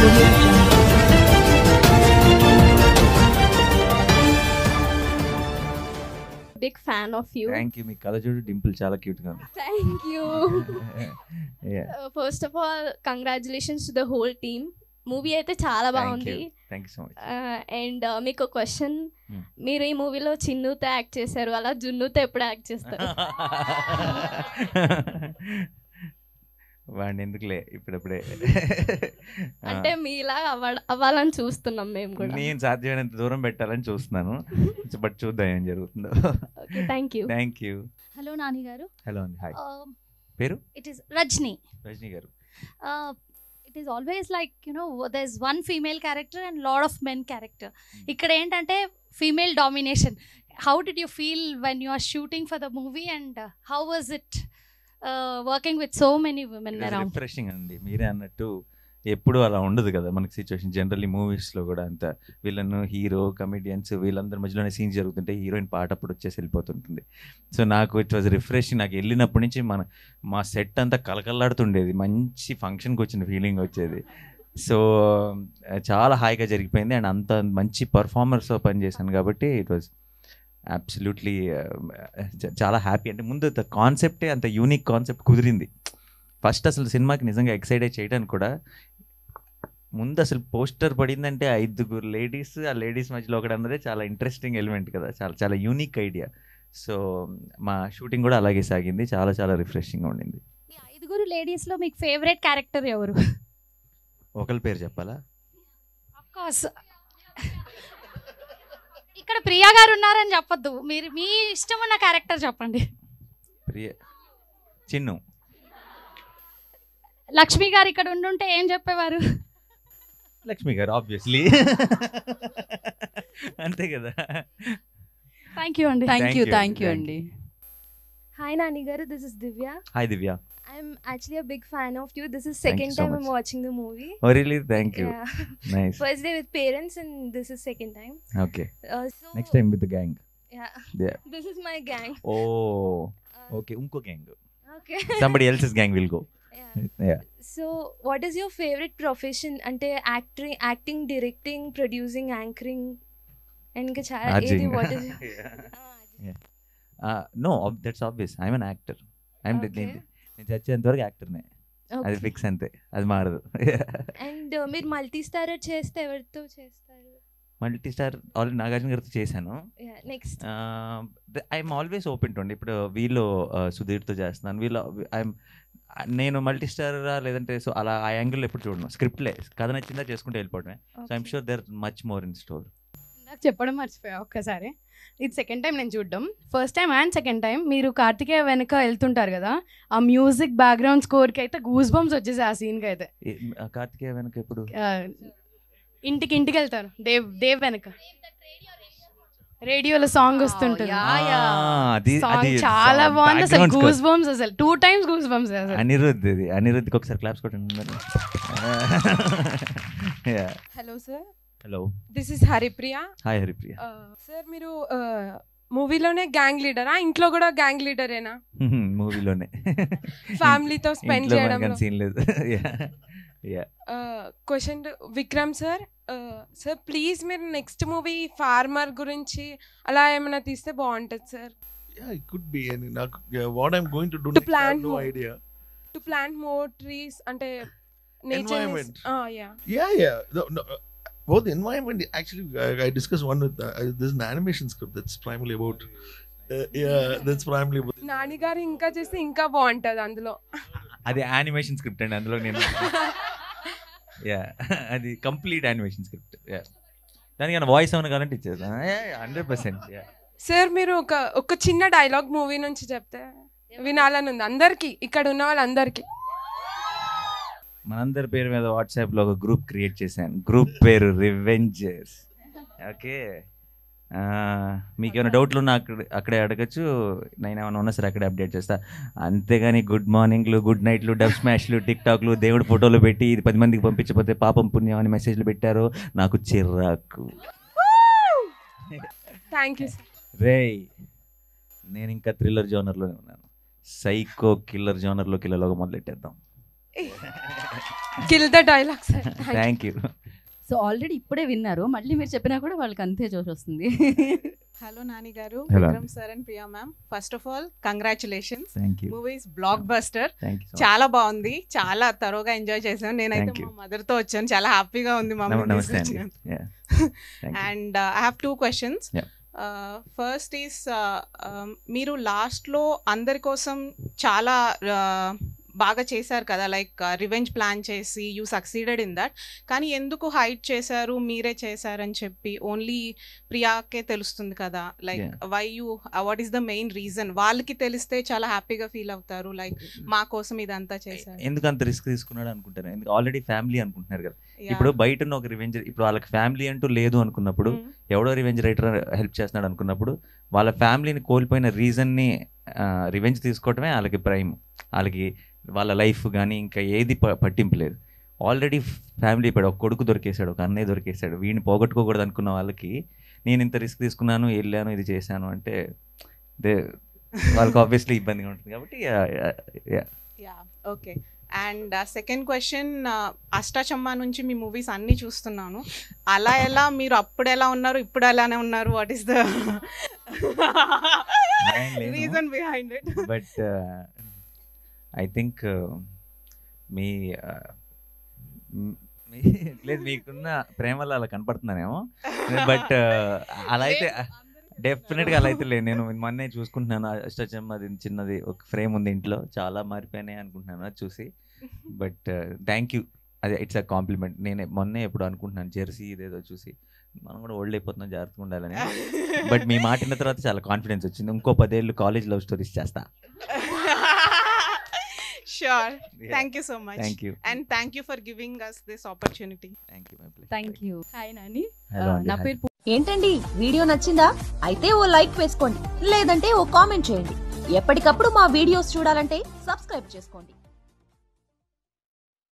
audio jungle. Big fan of you thank you మీ కలజోడు dimple చాలా క్యూట్ గా ఉంది thank you Yeah. First of all congratulations to the whole team movie అయితే చాలా Thank బాగుంది you. Thank you so much and మీకు question Hmm. మీరు ఈ మూవీలో చిన్నుతో యాక్ట్ చేశారు అలా జున్నుతో ఎప్పుడు యాక్ట్ చేస్తారు వాడిని ఎందుకులే ఇప్పుడప్పుడే అంటే మీలా అవ్వ- అవ్వాలని చూస్తున్నాం మేము కూడా నేను సాధ్యమైనంత దూరం పెట్టాలని చూస్తున్నాను బట్ చూద్దాం ఏం జరుగుతుందో okay thank you thank you hello Nani garu hello అండి హాయ్ పేరు it is Rajani Rajani garu it is always like you know there is one female character and lot of men character ఇక్కడ ఏంటంటే female domination how did you feel when you are shooting for the movie and how was it working with so many women around refreshing అండి మీరే అన్నట్టు ఎప్పుడు అలా ఉండదు కదా మనకి సిచ్యువేషన్ జనరల్లీ మూవీస్లో కూడా అంత విలన్ హీరో కమెడియన్స్ వీళ్ళందరి మధ్యలోనే సీన్స్ జరుగుతుంటే హీరోయిన్ పాట అప్పుడు వచ్చేసి వెళ్ళిపోతుంటుంది సో నాకు ఇట్ వాజ్ రిఫ్రెషింగ్ నాకు వెళ్ళినప్పటి నుంచి మన మా సెట్ అంతా కలకల్లాడుతుండేది మంచి ఫంక్షన్కి వచ్చిన ఫీలింగ్ వచ్చేది సో చాలా హాయిగా జరిగిపోయింది అండ్ అంత మంచి పర్ఫార్మర్స్తో పనిచేశాను కాబట్టి ఇట్ వాజ్ అబ్సల్యూట్లీ చాలా హ్యాపీ అంటే ముందు కాన్సెప్టే అంత యూనిక్ కాన్సెప్ట్ కుదిరింది ఫస్ట్ అసలు సినిమాకి నిజంగా ఎక్సైటెడ్ చేయడానికి కూడా ముందు అసలు పోస్టర్ పడిందంటే ఐదుగురు లేడీస్ ఆ లేడీస్ మధ్యలో ఒకటి అన్నదే చాలా ఇంట్రెస్టింగ్ ఎలిమెంట్ కదా చాలా చాలా యూనిక్ ఐడియా సో మా షూటింగ్ కూడా అలాగే సాగింది చాలా చాలా రిఫ్రెషింగ్గా ఉండింది ఈ ఐదుగురు లేడీస్లో మీకు ఫేవరెట్ క్యారెక్టర్ ఎవరు ఒకరి పేరు చెప్పాలా కోర్స్ ఇక్కడ ప్రియా గారు ఉన్నారని చెప్పొద్దు మీరు మీ ఇష్టం ఉన్న క్యారెక్టర్ చెప్పండి ప్రియ చిన్ను లక్ష్మి గారు ఇక్కడ ఉండుంటే ఏం చెప్పేవారు లక్ష్మి గారు ఆబ్వియస్లీ అంతే కదా థ్యాంక్ యూ అండి Thank thank you you, thank you thank అండి Hi Nani Garu, this is Divya. Hi Divya I'm actually a big fan of you. This is Thank second you so time I'm much. watching the movie. Oh really thank you Yeah. Nice First day with parents and this is second time. Okay Uh, so next time with gang yeah. Yeah. This is my gang. Oh Uh, okay ఇంకో gang Okay. Somebody else's gang will go yeah. Yeah. So what is your favorite profession? Ante acting, acting, directing, producing, anchoring. And ఇంకా చాలా ఏది Arjing. what is Yeah. No that's obvious I'm an actor I'm Okay. నేను చచ్చేంత వరకు యాక్టర్నే అది Okay. Fix అంతే అది మారదు అండ్ మీరు మల్టీ స్టారర్ చేస్తే ఎవరితో చేస్తారు మల్టీ స్టార్ ఆల్రెడీ నాగార్జున గారితో చేశాను next I'm always open to ఇప్పుడు వీళ్ళు uh, సుధీర్తో చేస్తున్నాను వీళ్ళు ఐఎమ్ నేను మల్టీ స్టార్ లేదంటే సో అలా ఆ యాంగిల్ ఎప్పుడు చూడను స్క్రిప్ట్లే కథ నచ్చిందా చేసుకుంటే వెళ్ళిపోవడమే so I'm sure there much more in store నాకు చెప్పడం మర్చిపోయా ఒక్కసారి ఇది సెకండ్ టైం నేను చూడడం first time and second time మీరు కార్తికేయ వెనక వెళ్తుంటారు కదా ఆ మ్యూజిక్ బ్యాక్గ్రౌండ్ స్కోర్కి అయితే గూస్ బంప్స్ వచ్చేసి ఆ సీన్కి అయితే కార్తికేయ వెనక ఎప్పుడు ఆ, ఇంటికి ఇంటికి వెళ్తారు దేవ్ దేవ్ వెనక రేడియోలో సాంగ్ వస్తుంటుంది ఆ, అది సాంగ్ అది చాలా song బాగుంది అసలు background score. గూస్ బంప్స్ అసలు టూ టైమ్స్ గూస్ బంప్స్ అసలు అనిరుద్ధ్ ఇది అనిరుద్ధ్కి ఒకసారి క్లాప్స్ కొట్టండి hello sir hello this is Haripriya hi Haripriya sir మీరు మూవీలోనే గ్యాంగ్ లీడరా ఇంట్లో కూడా గ్యాంగ్ లీడరేనా మూవీలోనే ఫ్యామిలీతో స్పెండ్ చేయడంలో సీన్ లేదు yeah question Vikram sir sir please మీరు నెక్స్ట్ మూవీ ఫార్మర్ గురించి అలా ఏమైనా తీస్తే బాగుంటుంది సార్ Yeah, it could be. And నాకు, yeah, what I'm going to do To next, I plan have no more. idea. To plant more trees అంటే Environment. Nature yeah Yeah, yeah. No, no, uh, both the environment, actually, I, I discussed one with, uh, there's an animation script that's primarily about, uh, yeah, that's primarily about. Nani garu ఇంకా చేస్తే ఇంకా బాగుంటుంది అందులో అది animation script అండి అందులో నేను yeah అది కంప్లీట్ యానిమేషన్ స్క్రిప్ట్ యా దానికి వాయిస్ ఏమైనా కావాలంటే ఇచ్చేదా హండ్రెడ్ పర్సెంట్ యా సార్ మీరు ఒక ఒక చిన్న డైలాగ్ మూవీ నుంచి చెప్తే వినాలని ఉంది అందరికి ఇక్కడ ఉన్న వాళ్ళందరికీ మనందరి పేరు మీద వాట్సాప్లో ఒక గ్రూప్ క్రియేట్ చేశాను గ్రూప్ పేరు రివెంజర్స్ ఓకే మీకు ఏమైనా డౌట్లు ఉన్నా అక్కడ అక్కడే అడగచ్చు నేను ఏమైనా ఉన్నా సరే అక్కడే అప్డేట్ చేస్తా అంతేగాని గుడ్ మార్నింగ్లు గుడ్ నైట్లు డబ్ స్మాష్లు టిక్ టాక్లు దేవుడి ఫోటోలు పెట్టి ఇది పది మందికి పంపించకపోతే పాపం పుణ్యం అని మెసేజ్లు పెట్టారు నాకు చిరాకు థ్యాంక్ యూ సార్ రేయ్ నేను ఇంకా థ్రిల్లర్ జోనర్లోనే ఉన్నాను సైకో కిల్లర్ జోనర్లోకి వెళ్ళలోగా మొదలెట్టేద్దాం kill the dialogue sir thank you so already ఇప్పుడే విన్నారు మళ్ళీ మీరు చెప్పినా కూడా వాళ్ళకి అంతే జోష్ వస్తుంది hello Nani garu Hello. Vikram sir and Priya ma'am first of all congratulations thank you movies blockbuster thank you చాలా బాగుంది చాలా తరోగా ఎంజాయ్ చేశాను నేనైతే Thank you. మా మదర్ తో వచ్చాను చాలా హ్యాపీగా ఉంది మమ్మీ నమస్తే అండి Yeah. Thank you. And I have two questions Yeah. First is మీరు లాస్ట్లో అందరి కోసం చాలా uh, బాగా చేశారు కదా లైక్ రివెంజ్ ప్లాన్ చేసి యూ సక్సీడెడ్ ఇన్ దట్ కానీ ఎందుకు హైట్ చేశారు మీరే చేశారని చెప్పి ఓన్లీ ప్రియాకే తెలుస్తుంది కదా like Yeah. Why you what is the main reason వాళ్ళకి తెలిస్తే చాలా హ్యాపీగా ఫీల్ అవుతారు లైక్ మా కోసం ఇదంతా చేశారు ఎందుకు అంత రిస్క్ తీసుకున్నాడు అనుకుంటారు ఎందుకు ఆల్రెడీ ఫ్యామిలీ అనుకుంటున్నారు కదా Yeah. ఇప్పుడు బయట ఉన్న ఒక రివెంజ్ ఇప్పుడు వాళ్ళకి ఫ్యామిలీ అంటూ లేదు అనుకున్నప్పుడు Mm. ఎవడో రివెంజ్ రైటర్ హెల్ప్ చేస్తున్నాడు అనుకున్నప్పుడు వాళ్ళ ఫ్యామిలీని కోల్పోయిన రీజన్ని రివెంజ్ తీసుకోవటమే వాళ్ళకి ప్రైమ్ వాళ్ళకి వాళ్ళ లైఫ్ కానీ ఇంకా ఏది ప- పట్టింపు లేదు ఆల్రెడీ ఫ్యామిలీ ఇప్పుడు ఒక కొడుకు దొరికేశాడు ఒక అన్నయ్య దొరికేశాడు వీడిని పోగొట్టుకోకూడదు అనుకున్న వాళ్ళకి నేను ఇంత రిస్క్ తీసుకున్నాను వెళ్ళాను ఇది చేశాను అంటే దే వాళ్ళకి ఆబ్వియస్లీ ఇబ్బందిగా ఉంటుంది కాబట్టి yeah, yeah, yeah. Yeah okay and second question Ashtachamma నుంచి మీ మూవీస్ అన్నీ చూస్తున్నాను అలా ఎలా మీరు అప్పుడు ఎలా ఉన్నారు ఇప్పుడు అలానే ఉన్నారు వాట్ ఈస్ ద నేను లేను. Reason behind it but I think మీ uh, మ్, మీ- లేదు మీకున్న ప్రేమలో అలా కనపడుతున్నానేమో బట్ అలా అయితే డెఫినెట్గా అలా అయితే లేదు నేను మొన్నే చూసుకుంటున్నాను అష్టచమ్మ అది చిన్నది ఒక ఫ్రేమ్ ఉంది ఇంట్లో చాలా మారిపోయినాయి అనుకుంటున్నాను అది చూసి బట్ థ్యాంక్ యూ అదే ఇట్స్ అ కాంప్లిమెంట్ నేను మొన్నే ఎప్పుడు అనుకుంటున్నాను జెర్సీ ఇదేదో చూసి మనం కూడా ఓల్డ్ అయిపోతున్నాం జాగ్రత్తగా ఉండాలని బట్ మీ మాట విన్న తర్వాత చాలా కాన్ఫిడెన్స్ వచ్చింది ఇంకో పదేళ్ళు కాలేజ్ లవ్ స్టోరీస్ చేస్తా sure thank you so much thank you and thank you for giving us this opportunity thank you my place thank you hi Nani Hello ఆ, అండి, నా hi. పేరు ఏంటండి వీడియో నచ్చిందా అయితే ఓ లైక్ వేసుకోండి లేదంటే ఓ కామెంట్ చేయండి ఎప్పటికప్పుడు మా వీడియోస్ చూడాలంటే సబ్స్క్రైబ్ చేసుకోండి